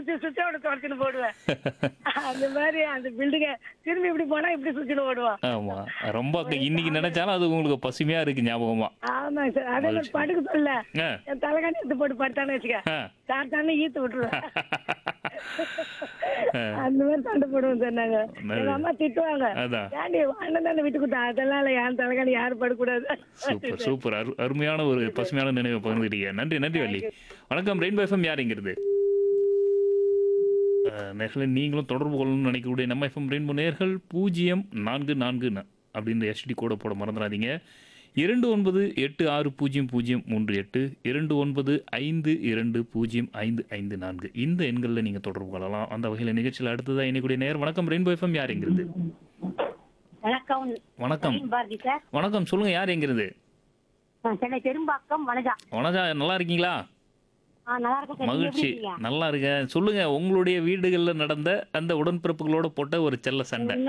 சுத்தி சுத்தி அவனை துரத்தின்னு போடுவேன் அந்த மாதிரி அந்த பில்டிங்க திரும்பி இப்படி போனா இப்படி சுத்தின்னு ஓடுவான் ஆமா ரொம்ப இன்னைக்கு நினைச்சாலும் அது உங்களுக்கு பசுமையா இருக்கு ஞாபகமா ஆமா சார் அதே மாதிரி படுக்க சொல்ல ஆ, என் தலைகாணி எடுத்து போட்டு படுத்தான்னு வச்சுக்க ஆ. சாத்தானே ஈத்து விட்டுருவேன் அந்த மாதிரி சண்டை போடுவோம் சார் நாங்க எங்க அம்மா திட்டுவாங்க அதான் ஏண்டி அண்ணன் தானே விட்டு கொடுத்தா அதெல்லாம் இல்ல என் தலைகாணி யாரும் படக்கூடாது சூப்பர் சூப்பர் அரு அருமையான ஒரு பசுமையான நினைவை பகிர்ந்துட்டீங்க நன்றி நன்றி வள்ளி வணக்கம் ரெயின்போ எஃப்எம் யாருங்கிறது நேர்களை நீங்களும் தொடர்பு கொள்ளணும்னு நினைக்கக்கூடிய நம்ம எஃப்எம் ரெயின்போ நேர்கள் பூஜ்ஜியம் நான்கு நான்கு ந- அப்படின்னு எஸ்டி கோட போட மறந்துடாதீங்க இரண்டு ஒன்பது எட்டு ஆறு பூஜ்ஜியம் பூஜ்ஜியம் மூன்று எட்டு இரண்டு ஒன்பது ஐந்து இரண்டு பூஜ்ஜியம் ஐந்து ஐந்து நான்கு இந்த எண்களில் நீங்கள் தொடர்பு கொள்ளலாம் அந்த வகையில் நிகழ்ச்சியில் அடுத்ததாக இணைக்கூடிய நேர் வணக்கம் ரெயின்போ எஃப்எம் யார் எங்கிறது வணக்கம் வணக்கம் பாரதி சார் வணக்கம் சொல்லுங்கள் யார் எங்கிறது நான் சென்னை பெரும்பாக்கம் வனஜா வனஜா நல்லா இருக்கீங்களா ஆ நல்லா இருக்கும் சார் நீங்க எப்படி மகிழ்ச்சி இருக்கீங்க நல்லா இருக்கேன் சொல்லுங்க உங்களுடைய வீடுகளில் நடந்த அந்த உடன்பிறப்புகளோட போட்ட ஒரு செல்ல சண்டை